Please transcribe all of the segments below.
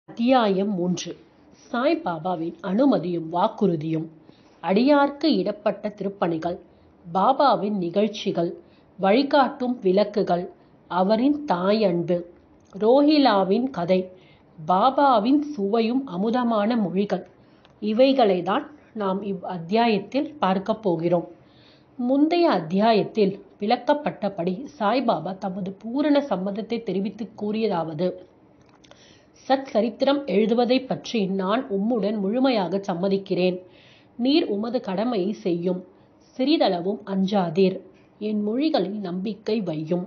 அத்தியாயம் மூன்று சாய்பாபாவின் அனுமதியும் வாக்குறுதியும் அடியார்க்கு இடப்பட்ட திருப்பணிகள் பாபாவின் நிகழ்ச்சிகள் வழிகாட்டும் விளக்குகள் அவரின் தாயன்பு ரோஹிலாவின் கதை பாபாவின் சுவையும் அமுதமான மொழிகள் இவைகளை தான் நாம் இவ் அத்தியாயத்தில் பார்க்கப் போகிறோம் முந்தைய அத்தியாயத்தில் விளக்கப்பட்டபடி சாய்பாபா தமது பூரண சம்மதத்தை தெரிவித்து கூறியதாவது சத் சரித்திரம் எழுதுவதைப் பற்றி நான் உம்முடன் முழுமையாக சம்மதிக்கிறேன் நீர் உமது கடமையை செய்யும் சிறிதளவும் அஞ்சாதீர் என் மொழிகளில் நம்பிக்கை வையும்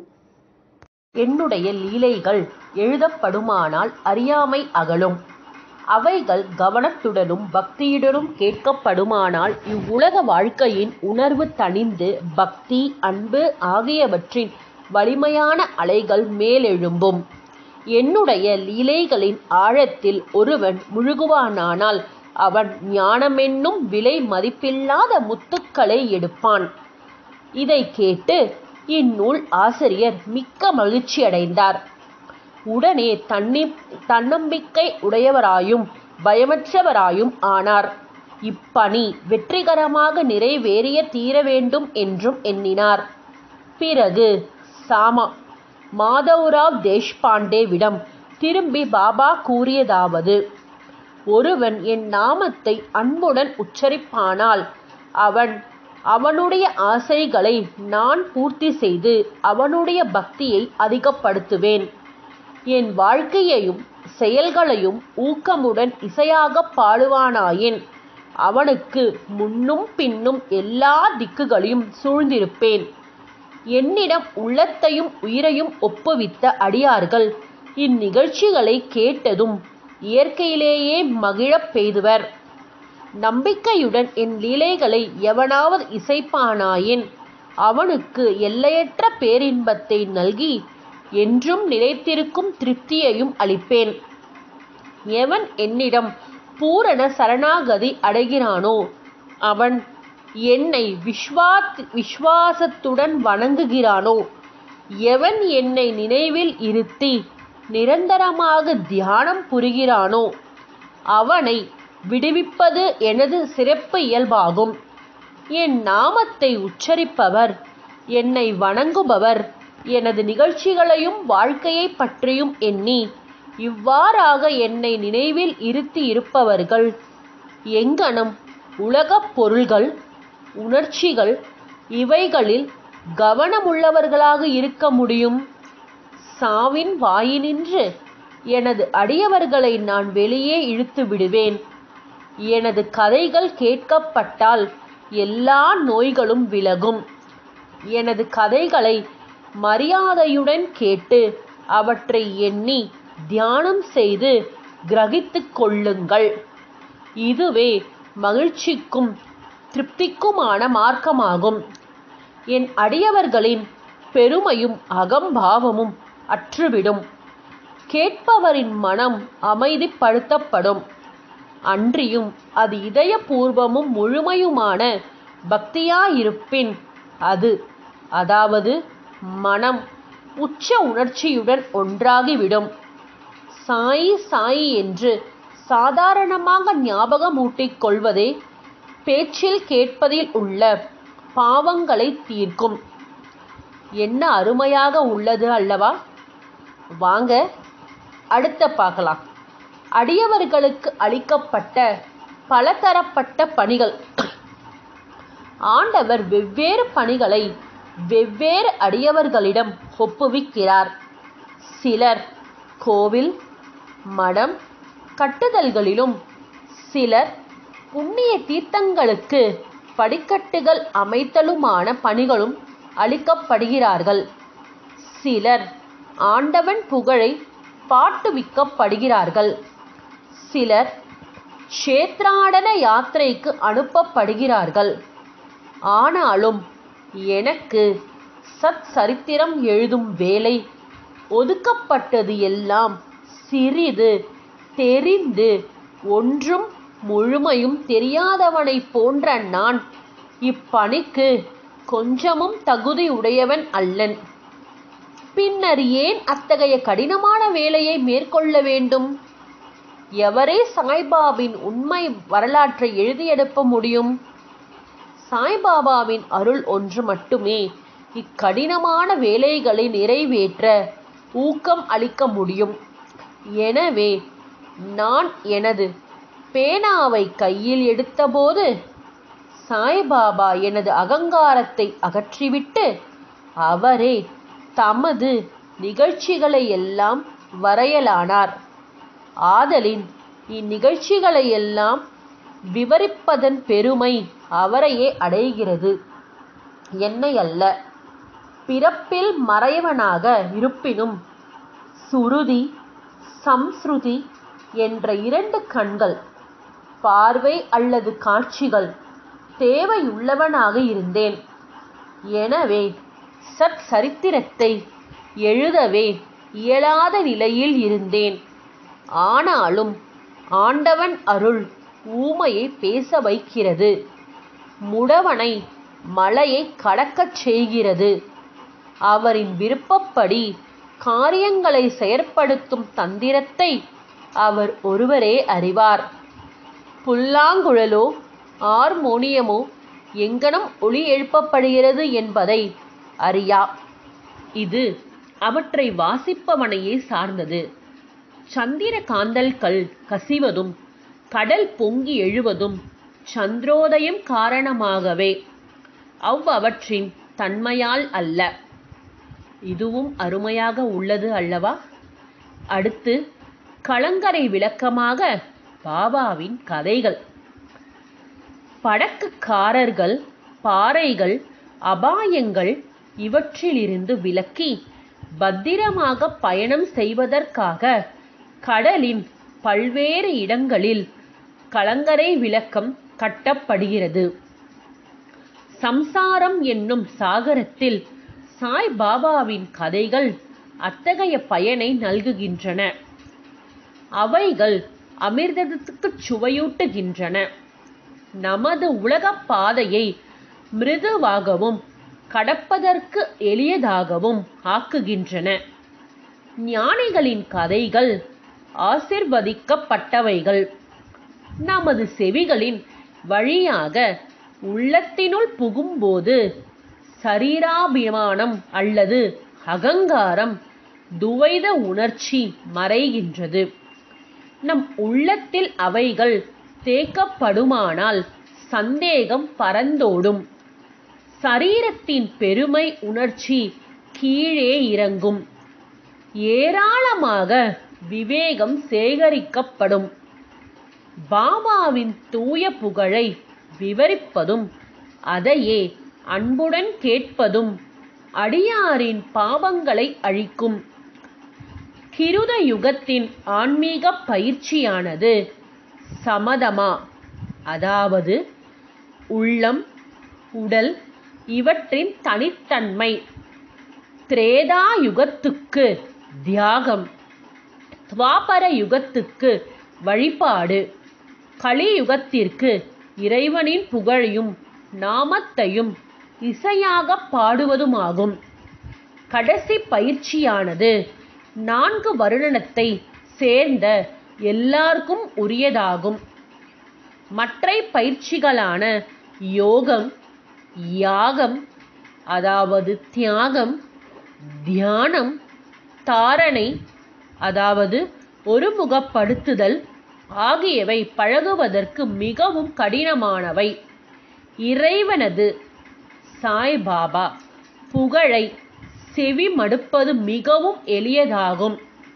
என்னுடைய லீலைகள் எழுதப்படுமானால் அறியாமை அகலும் அவைகள் கவனத்துடனும் பக்தியுடனும் கேட்கப்படுமானால் இவ்வுலக வாழ்க்கையின் உணர்வு தணிந்து பக்தி அன்பு ஆகியவற்றின் வலிமையான அலைகள் மேலெழும்பும் என்னுடைய லீலைகளின் ஆழத்தில் ஒருவன் முழுகுவானானால் அவன் ஞானமென்னும் விலை மதிப்பில்லாத முத்துக்களை எடுப்பான் இதை கேட்டு இந்நூல் ஆசிரியர் மிக்க மகிழ்ச்சியடைந்தார் உடனே தன்னி தன்னம்பிக்கை உடையவராயும் பயமற்றவராயும் ஆனார் இப்பணி வெற்றிகரமாக நிறைவேறிய தீர வேண்டும் என்றும் எண்ணினார் பிறகு சாமா மாதவ்ராவ் தேஷ்பாண்டேவிடம் திரும்பி பாபா கூறியதாவது ஒருவன் என் நாமத்தை அன்புடன் உச்சரிப்பானால் அவன் அவனுடைய ஆசைகளை நான் பூர்த்தி செய்து அவனுடைய பக்தியை அதிகப்படுத்துவேன் என் வாழ்க்கையையும் செயல்களையும் ஊக்கமுடன் இசையாக பாடுவானாயின் அவனுக்கு முன்னும் பின்னும் எல்லா திக்குகளையும் சூழ்ந்திருப்பேன் என்னிடம் உள்ளத்தையும் உயிரையும் ஒப்புவித்த அடியார்கள் இந்நிகழ்ச்சிகளை கேட்டதும் இயற்கையிலேயே மகிழப் பெய்துவர் நம்பிக்கையுடன் என் லீலைகளை எவனாவது இசைப்பானாயின் அவனுக்கு எல்லையற்ற பேரின்பத்தை நல்கி என்றும் நிலைத்திருக்கும் திருப்தியையும் அளிப்பேன் எவன் என்னிடம் பூரண சரணாகதி அடைகிறானோ அவன் என்னை விஸ்வாத் விஸ்வாசத்துடன் வணங்குகிறானோ எவன் என்னை நினைவில் இருத்தி நிரந்தரமாக தியானம் புரிகிறானோ அவனை விடுவிப்பது எனது சிறப்பு இயல்பாகும் என் நாமத்தை உச்சரிப்பவர் என்னை வணங்குபவர் எனது நிகழ்ச்சிகளையும் வாழ்க்கையை பற்றியும் எண்ணி இவ்வாறாக என்னை நினைவில் இருத்தி இருப்பவர்கள் எங்கனம் உலகப் பொருள்கள் உணர்ச்சிகள் இவைகளில் கவனமுள்ளவர்களாக இருக்க முடியும் சாவின் வாயினின்று எனது அடியவர்களை நான் வெளியே இழுத்து விடுவேன் எனது கதைகள் கேட்கப்பட்டால் எல்லா நோய்களும் விலகும் எனது கதைகளை மரியாதையுடன் கேட்டு அவற்றை எண்ணி தியானம் செய்து கிரகித்து கொள்ளுங்கள் இதுவே மகிழ்ச்சிக்கும் திருப்திக்குமான மார்க்கமாகும் என் அடியவர்களின் பெருமையும் அகம்பாவமும் அற்றுவிடும் கேட்பவரின் மனம் அமைதிப்படுத்தப்படும் அன்றியும் அது இதயபூர்வமும் முழுமையுமான பக்தியாயிருப்பின் அது அதாவது மனம் உச்ச உணர்ச்சியுடன் ஒன்றாகிவிடும் சாயி சாயி என்று சாதாரணமாக ஞாபகமூட்டிக் கொள்வதே பேச்சில் கேட்பதில் உள்ள பாவங்களை தீர்க்கும் என்ன அருமையாக உள்ளது அல்லவா வாங்க அடுத்த பார்க்கலாம் அடியவர்களுக்கு அளிக்கப்பட்ட பலதரப்பட்ட பணிகள் ஆண்டவர் வெவ்வேறு பணிகளை வெவ்வேறு அடியவர்களிடம் ஒப்புவிக்கிறார் சிலர் கோவில் மடம் கட்டுதல்களிலும் சிலர் புண்ணிய தீர்த்தங்களுக்கு படிக்கட்டுகள் அமைத்தலுமான பணிகளும் அளிக்கப்படுகிறார்கள் சிலர் ஆண்டவன் புகழை பாட்டுவிக்கப்படுகிறார்கள் சிலர் க்ஷேத்ராடன யாத்திரைக்கு அனுப்பப்படுகிறார்கள் ஆனாலும் எனக்கு சத் சரித்திரம் எழுதும் வேலை ஒதுக்கப்பட்டது எல்லாம் சிறிது தெரிந்து ஒன்றும் முழுமையும் தெரியாதவனைப் போன்ற நான் இப்பணிக்கு கொஞ்சமும் தகுதி உடையவன் அல்லன் பின்னர் ஏன் அத்தகைய கடினமான வேலையை மேற்கொள்ள வேண்டும் எவரே சாய்பாபின் உண்மை வரலாற்றை எழுதியெடுப்ப முடியும் சாய்பாபாவின் அருள் ஒன்று மட்டுமே இக்கடினமான வேலைகளை நிறைவேற்ற ஊக்கம் அளிக்க முடியும் எனவே நான் எனது பேனாவை கையில் எடுத்தபோது சாய்பாபா எனது அகங்காரத்தை அகற்றிவிட்டு அவரே தமது நிகழ்ச்சிகளை எல்லாம் வரையலானார் ஆதலின் இந்நிகழ்ச்சிகளை எல்லாம் விவரிப்பதன் பெருமை அவரையே அடைகிறது என்னை அல்ல பிறப்பில் மறைவனாக இருப்பினும் சுருதி சம்ஸ்ருதி என்ற இரண்டு கண்கள் பார்வை அல்லது காட்சிகள் தேவையுள்ளவனாக இருந்தேன் எனவே சத் சரித்திரத்தை எழுதவே இயலாத நிலையில் இருந்தேன் ஆனாலும் ஆண்டவன் அருள் ஊமையை பேச வைக்கிறது முடவனை மலையை கடக்கச் செய்கிறது அவரின் விருப்பப்படி காரியங்களை செயற்படுத்தும் தந்திரத்தை அவர் ஒருவரே அறிவார் புல்லாங்குழலோ ஆர்மோனியமோ எங்கனம் ஒளி எழுப்பப்படுகிறது என்பதை அறியா இது அவற்றை வாசிப்பவனையே சார்ந்தது சந்திர காந்தல்கள் கசிவதும் கடல் பொங்கி எழுவதும் சந்திரோதயம் காரணமாகவே அவ்வவற்றின் தன்மையால் அல்ல இதுவும் அருமையாக உள்ளது அல்லவா அடுத்து கலங்கரை விளக்கமாக பாபாவின் கதைகள் படக்குக்காரர்கள் பாறைகள் அபாயங்கள் இவற்றிலிருந்து விலக்கி பத்திரமாக பயணம் செய்வதற்காக கடலின் பல்வேறு இடங்களில் கலங்கரை விளக்கம் கட்டப்படுகிறது சம்சாரம் என்னும் சாகரத்தில் சாய் பாபாவின் கதைகள் அத்தகைய பயனை நல்குகின்றன அவைகள் அமிர்தத்துக்கு சுவையூட்டுகின்றன நமது உலகப் பாதையை மிருதுவாகவும் கடப்பதற்கு எளியதாகவும் ஆக்குகின்றன ஞானிகளின் கதைகள் ஆசிர்வதிக்கப்பட்டவைகள் நமது செவிகளின் வழியாக உள்ளத்தினுள் புகும்போது சரீராபிமானம் அல்லது அகங்காரம் துவைத உணர்ச்சி மறைகின்றது நம் உள்ளத்தில் அவைகள் தேக்கப்படுமானால் சந்தேகம் பறந்தோடும் சரீரத்தின் பெருமை உணர்ச்சி கீழே இறங்கும் ஏராளமாக விவேகம் சேகரிக்கப்படும் பாபாவின் தூய புகழை விவரிப்பதும் அதையே அன்புடன் கேட்பதும் அடியாரின் பாவங்களை அழிக்கும் கிருத யுகத்தின் ஆன்மீக பயிற்சியானது சமதமா அதாவது உள்ளம் உடல் இவற்றின் தனித்தன்மை திரேதா யுகத்துக்கு தியாகம் துவாபர யுகத்துக்கு வழிபாடு கலியுகத்திற்கு இறைவனின் புகழையும் நாமத்தையும் இசையாக பாடுவதுமாகும் கடைசி பயிற்சியானது நான்கு வருணனத்தை சேர்ந்த எல்லாருக்கும் உரியதாகும் மற்றை பயிற்சிகளான யோகம் யாகம் அதாவது தியாகம் தியானம் தாரணை அதாவது ஒருமுகப்படுத்துதல் ஆகியவை பழகுவதற்கு மிகவும் கடினமானவை இறைவனது சாய்பாபா புகழை செவி மடுப்பது மிகவும் எளியதாகும்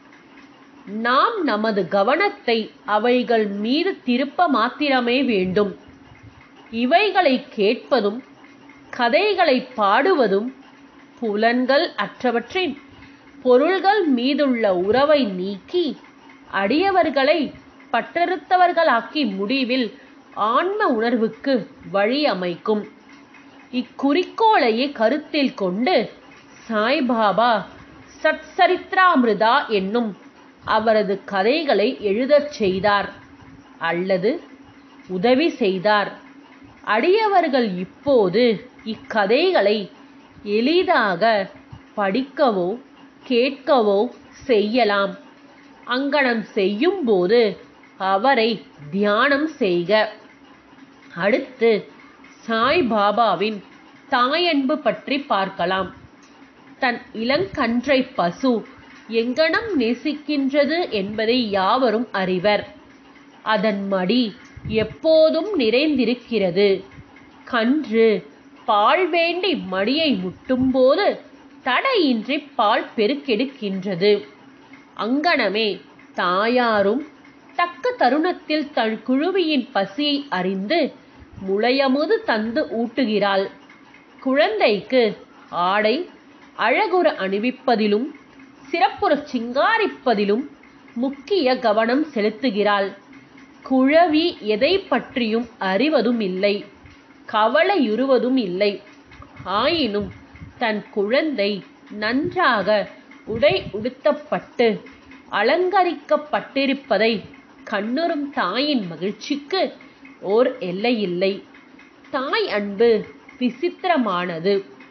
நாம் நமது கவனத்தை அவைகள் மீது திருப்ப மாத்திரமே வேண்டும் இவைகளை கேட்பதும் கதைகளை பாடுவதும் புலன்கள் அற்றவற்றின் பொருள்கள் மீதுள்ள உறவை நீக்கி அடியவர்களை பற்றறுத்தவர்களாக்கி முடிவில் ஆன்ம உணர்வுக்கு வழி அமைக்கும் இக்குறிக்கோளையே கருத்தில் கொண்டு சாய்பாபா சத்சரித்ராமிருதா என்னும் அவரது கதைகளை எழுதச் செய்தார் அல்லது உதவி செய்தார் அடியவர்கள் இப்போது இக்கதைகளை எளிதாக படிக்கவோ கேட்கவோ செய்யலாம் அங்கனம் செய்யும்போது அவரை தியானம் செய்க அடுத்து சாய்பாபாவின் தாயன்பு பற்றி பார்க்கலாம் தன் இளங்கன்றை பசு எங்கனம் நேசிக்கின்றது என்பதை யாவரும் அறிவர் அதன் மடி எப்போதும் நிறைந்திருக்கிறது கன்று பால் வேண்டி மடியை முட்டும்போது தடையின்றி பால் பெருக்கெடுக்கின்றது அங்கனமே தாயாரும் தக்க தருணத்தில் தன் குழுவியின் பசியை அறிந்து முளையமுது தந்து ஊட்டுகிறாள் குழந்தைக்கு ஆடை அழகுற அணிவிப்பதிலும் சிறப்புற சிங்காரிப்பதிலும் முக்கிய கவனம் செலுத்துகிறாள் குழவி எதை பற்றியும் அறிவதும் இல்லை கவலையுறுவதும் இல்லை ஆயினும் தன் குழந்தை நன்றாக உடை உடுத்தப்பட்டு அலங்கரிக்கப்பட்டிருப்பதை கண்ணுறும் தாயின் மகிழ்ச்சிக்கு ஓர் எல்லையில்லை தாய் அன்பு விசித்திரமானது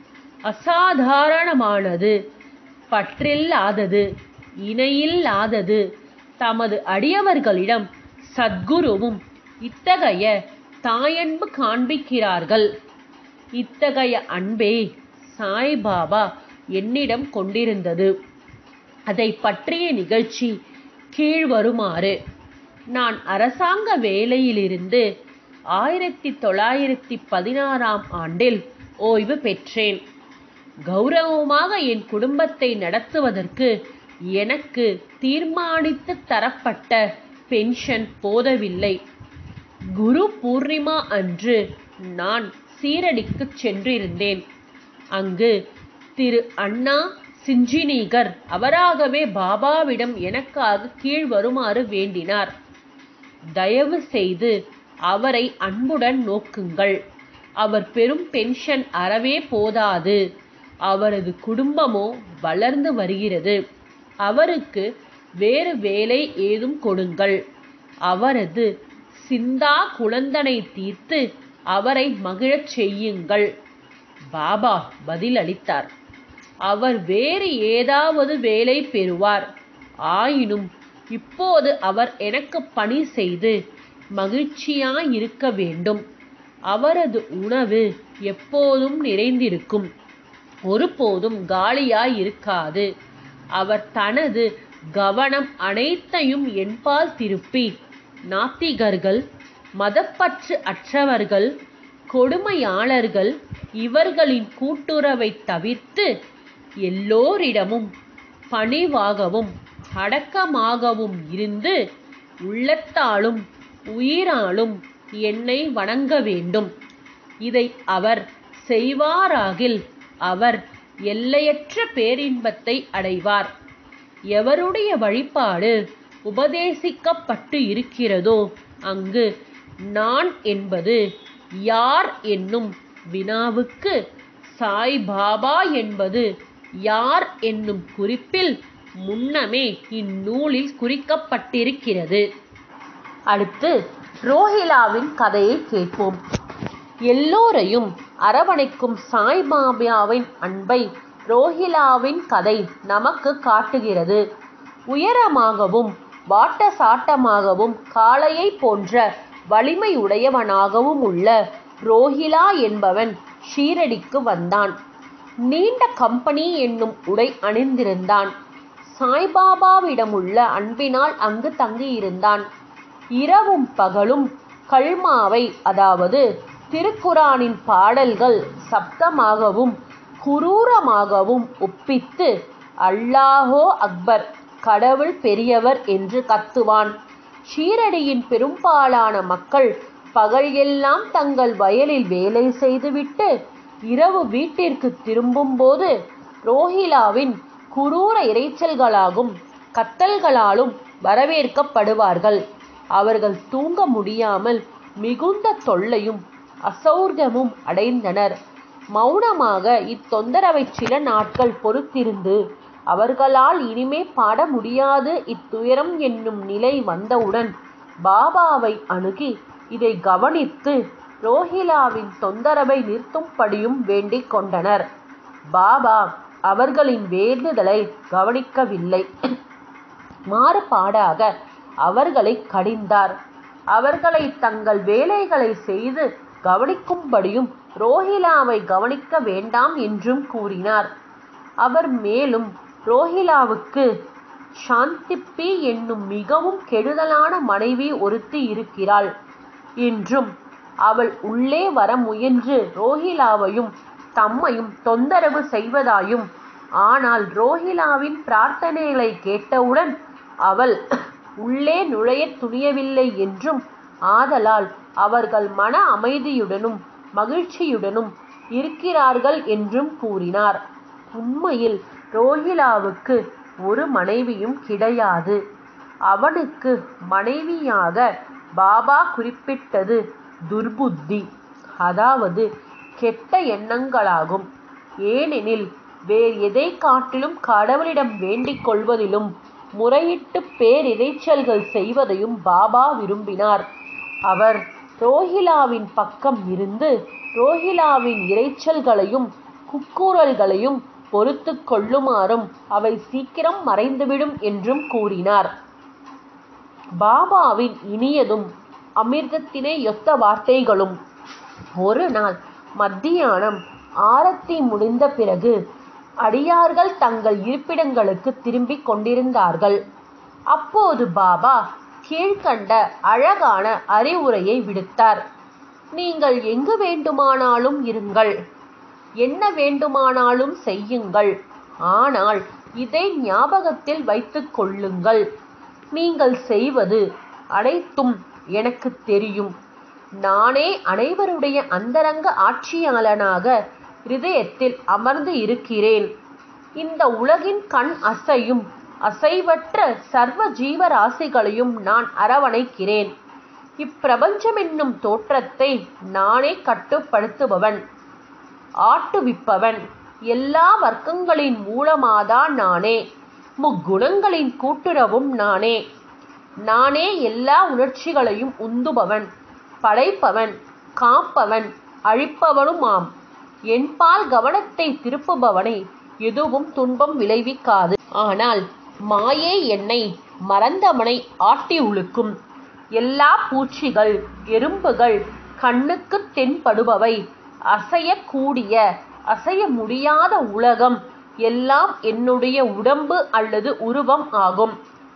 அசாதாரணமானது பற்றில்லாதது இணையில்லாதது தமது அடியவர்களிடம் சத்குருவும் இத்தகைய தாயன்பு காண்பிக்கிறார்கள் இத்தகைய அன்பே சாய்பாபா என்னிடம் கொண்டிருந்தது அதை பற்றிய நிகழ்ச்சி கீழ்வருமாறு நான் அரசாங்க வேலையிலிருந்து ஆயிரத்தி தொள்ளாயிரத்தி பதினாறாம் ஆண்டில் ஓய்வு பெற்றேன் கௌரவமாக என் குடும்பத்தை நடத்துவதற்கு எனக்கு தீர்மானித்து தரப்பட்ட பென்ஷன் போதவில்லை குரு பூர்ணிமா அன்று நான் சீரடிக்கு சென்றிருந்தேன் அங்கு திரு அண்ணா சிஞ்சினீகர் அவராகவே பாபாவிடம் எனக்காக கீழ் வருமாறு வேண்டினார் தயவு செய்து அவரை அன்புடன் நோக்குங்கள் அவர் பெரும் பென்ஷன் அறவே போதாது அவரது குடும்பமோ வளர்ந்து வருகிறது அவருக்கு வேறு வேலை ஏதும் கொடுங்கள் அவரது சிந்தா குழந்தனை தீர்த்து அவரை மகிழச் செய்யுங்கள் பாபா பதிலளித்தார் அவர் வேறு ஏதாவது வேலை பெறுவார் ஆயினும் இப்போது அவர் எனக்கு பணி செய்து மகிழ்ச்சியாயிருக்க வேண்டும் அவரது உணவு எப்போதும் நிறைந்திருக்கும் ஒருபோதும் காலியாயிருக்காது அவர் தனது கவனம் அனைத்தையும் என்பால் திருப்பி நாத்திகர்கள் மதப்பற்று அற்றவர்கள் கொடுமையாளர்கள் இவர்களின் கூட்டுறவை தவிர்த்து எல்லோரிடமும் பணிவாகவும் அடக்கமாகவும் இருந்து உள்ளத்தாலும் உயிராலும் என்னை வணங்க வேண்டும் இதை அவர் செய்வாராகில் அவர் எல்லையற்ற பேரின்பத்தை அடைவார் எவருடைய வழிபாடு உபதேசிக்கப்பட்டு இருக்கிறதோ அங்கு நான் என்பது யார் என்னும் வினாவுக்கு சாய் பாபா என்பது யார் என்னும் குறிப்பில் முன்னமே இந்நூலில் குறிக்கப்பட்டிருக்கிறது அடுத்து ரோஹிலாவின் கதையை கேட்போம் எல்லோரையும் அரவணைக்கும் சாய்பாபாவின் அன்பை ரோஹிலாவின் கதை நமக்கு காட்டுகிறது உயரமாகவும் வாட்ட சாட்டமாகவும் காளையை போன்ற வலிமையுடையவனாகவும் உள்ள ரோஹிலா என்பவன் ஷீரடிக்கு வந்தான் நீண்ட கம்பெனி என்னும் உடை அணிந்திருந்தான் சாய்பாபாவிடமுள்ள அன்பினால் அங்கு தங்கியிருந்தான் இரவும் பகலும் கல்மாவை அதாவது திருக்குரானின் பாடல்கள் சப்தமாகவும் குரூரமாகவும் ஒப்பித்து அல்லாஹோ அக்பர் கடவுள் பெரியவர் என்று கத்துவான் ஷீரடியின் பெரும்பாலான மக்கள் பகல் எல்லாம் தங்கள் வயலில் வேலை செய்துவிட்டு இரவு வீட்டிற்கு திரும்பும்போது ரோஹிலாவின் குரூர இரைச்சல்களாகும் கத்தல்களாலும் வரவேற்கப்படுவார்கள் அவர்கள் தூங்க முடியாமல் மிகுந்த தொல்லையும் அசௌர்யமும் அடைந்தனர் மௌனமாக இத்தொந்தரவை சில நாட்கள் பொறுத்திருந்து அவர்களால் இனிமே பாட முடியாது இத்துயரம் என்னும் நிலை வந்தவுடன் பாபாவை அணுகி இதை கவனித்து ரோஹிலாவின் தொந்தரவை நிறுத்தும்படியும் வேண்டிக் கொண்டனர் பாபா அவர்களின் வேண்டுதலை கவனிக்கவில்லை மாறுபாடாக அவர்களை கடிந்தார் அவர்களை தங்கள் வேலைகளை செய்து கவனிக்கும்படியும் ரோஹிலாவை கவனிக்க வேண்டாம் என்றும் கூறினார் அவர் மேலும் ரோஹிலாவுக்கு சாந்திப்பி என்னும் மிகவும் கெடுதலான மனைவி ஒருத்தி இருக்கிறாள் என்றும் அவள் உள்ளே வர முயன்று ரோஹிலாவையும் தம்மையும் தொந்தரவு செய்வதாயும் ஆனால் ரோஹிலாவின் பிரார்த்தனைகளை கேட்டவுடன் அவள் உள்ளே நுழையத் துணியவில்லை என்றும் ஆதலால் அவர்கள் மன அமைதியுடனும் மகிழ்ச்சியுடனும் இருக்கிறார்கள் என்றும் கூறினார் உண்மையில் ரோஹிலாவுக்கு ஒரு மனைவியும் கிடையாது அவனுக்கு மனைவியாக பாபா குறிப்பிட்டது துர்புத்தி அதாவது கெட்ட எண்ணங்களாகும் ஏனெனில் வேறு எதை காட்டிலும் கடவுளிடம் வேண்டிக் கொள்வதிலும் முறையிட்டு பேரிரைச்சல்கள் செய்வதையும் பாபா விரும்பினார் அவர் ரோஹிலாவின் பக்கம் இருந்து ரோஹிலாவின் இரைச்சல்களையும் குக்கூறல்களையும் பொறுத்து கொள்ளுமாறும் அவை சீக்கிரம் மறைந்துவிடும் என்றும் கூறினார் பாபாவின் இனியதும் அமிர்தத்தினை யொத்த வார்த்தைகளும் ஒரு நாள் மத்தியானம் ஆரத்தி முடிந்த பிறகு அடியார்கள் தங்கள் இருப்பிடங்களுக்கு திரும்பிக் கொண்டிருந்தார்கள் அப்போது பாபா கீழ்கண்ட அழகான அறிவுரையை விடுத்தார் நீங்கள் எங்கு வேண்டுமானாலும் இருங்கள் என்ன வேண்டுமானாலும் செய்யுங்கள் ஆனால் இதை ஞாபகத்தில் வைத்துக் கொள்ளுங்கள் நீங்கள் செய்வது அனைத்தும் எனக்கு தெரியும் நானே அனைவருடைய அந்தரங்க ஆட்சியாளனாக இருதயத்தில் அமர்ந்து இருக்கிறேன் இந்த உலகின் கண் அசையும் அசைவற்ற சர்வ ஜீவராசிகளையும் நான் அரவணைக்கிறேன் இப்பிரபஞ்சம் என்னும் தோற்றத்தை நானே கட்டுப்படுத்துபவன் ஆட்டுவிப்பவன் எல்லா வர்க்கங்களின் மூலமாதான் நானே முக்குணங்களின் கூட்டுறவும் நானே நானே எல்லா உணர்ச்சிகளையும் உந்துபவன் படைப்பவன் காப்பவன் அழிப்பவனுமாம் என்பால் கவனத்தை திருப்புபவனை எதுவும் துன்பம் விளைவிக்காது ஆனால் மாயே என்னை மறந்தவனை ஆட்டி உழுக்கும் எல்லா பூச்சிகள் எறும்புகள் கண்ணுக்கு தென்படுபவை அசையக்கூடிய அசைய முடியாத உலகம் எல்லாம் என்னுடைய உடம்பு அல்லது உருவம் ஆகும்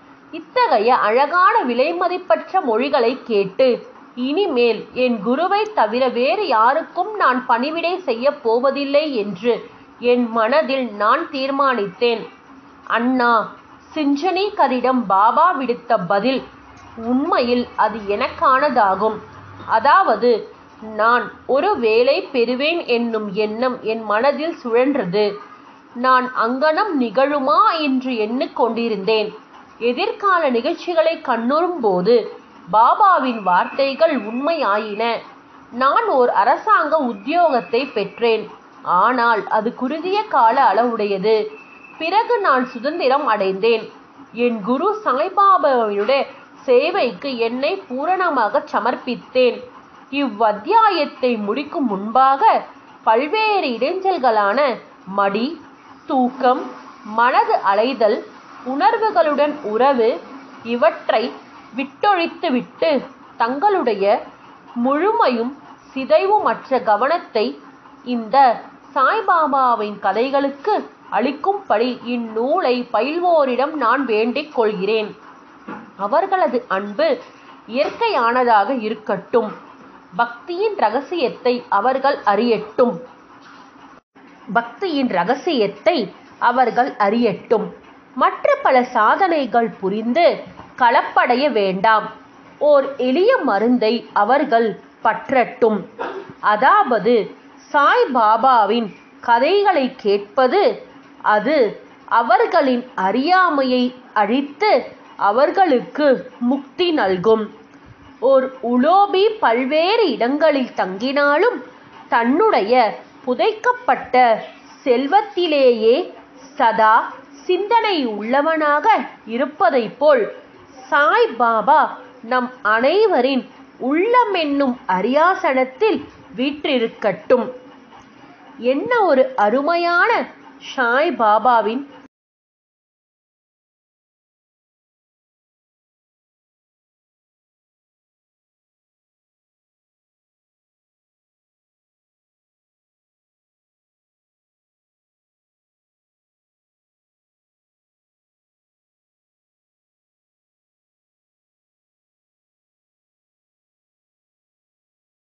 இத்தகைய அழகான விலைமதிப்பற்ற மொழிகளை கேட்டு இனிமேல் என் குருவை தவிர வேறு யாருக்கும் நான் பணிவிடை செய்யப் போவதில்லை என்று என் மனதில் நான் தீர்மானித்தேன் அண்ணா சிஞ்சனீகரிடம் பாபா விடுத்த பதில் உண்மையில் அது எனக்கானதாகும் அதாவது நான் ஒரு வேலை பெறுவேன் என்னும் எண்ணம் என் மனதில் சுழன்றது நான் அங்கனம் நிகழுமா என்று எண்ணிக்கொண்டிருந்தேன் எதிர்கால நிகழ்ச்சிகளை கண்ணுறும் போது பாபாவின் வார்த்தைகள் உண்மையாயின நான் ஓர் அரசாங்க உத்தியோகத்தை பெற்றேன் ஆனால் அது குறுகிய கால அளவுடையது பிறகு நான் சுதந்திரம் அடைந்தேன் என் குரு சாய்பாபாவினுடைய சேவைக்கு என்னை பூரணமாக சமர்ப்பித்தேன் இவ்வத்தியாயத்தை முடிக்கும் முன்பாக பல்வேறு இடைஞ்சல்களான மடி தூக்கம் மனது அலைதல் உணர்வுகளுடன் உறவு இவற்றை விட்டொழித்துவிட்டு தங்களுடைய முழுமையும் சிதைவுமற்ற கவனத்தை இந்த சாய்பாபாவின் கதைகளுக்கு அளிக்கும்படி இந்நூலை பயில்வோரிடம் நான் வேண்டிக் கொள்கிறேன் அவர்களது அன்பு இயற்கையானதாக இருக்கட்டும் பக்தியின் ரகசியத்தை அவர்கள் அறியட்டும் பக்தியின் ரகசியத்தை அவர்கள் அறியட்டும் மற்ற பல சாதனைகள் புரிந்து கலப்படைய வேண்டாம் ஓர் எளிய மருந்தை அவர்கள் பற்றட்டும் அதாவது சாய் பாபாவின் கதைகளை கேட்பது அது அவர்களின் அறியாமையை அழித்து அவர்களுக்கு முக்தி நல்கும் ஓர் உலோபி பல்வேறு இடங்களில் தங்கினாலும் தன்னுடைய புதைக்கப்பட்ட செல்வத்திலேயே சதா சிந்தனை உள்ளவனாக இருப்பதைப் போல் சாய் பாபா நம் அனைவரின் உள்ளம் என்னும் அரியாசனத்தில் வீற்றிருக்கட்டும் என்ன ஒரு அருமையான சாய் பாபாவின்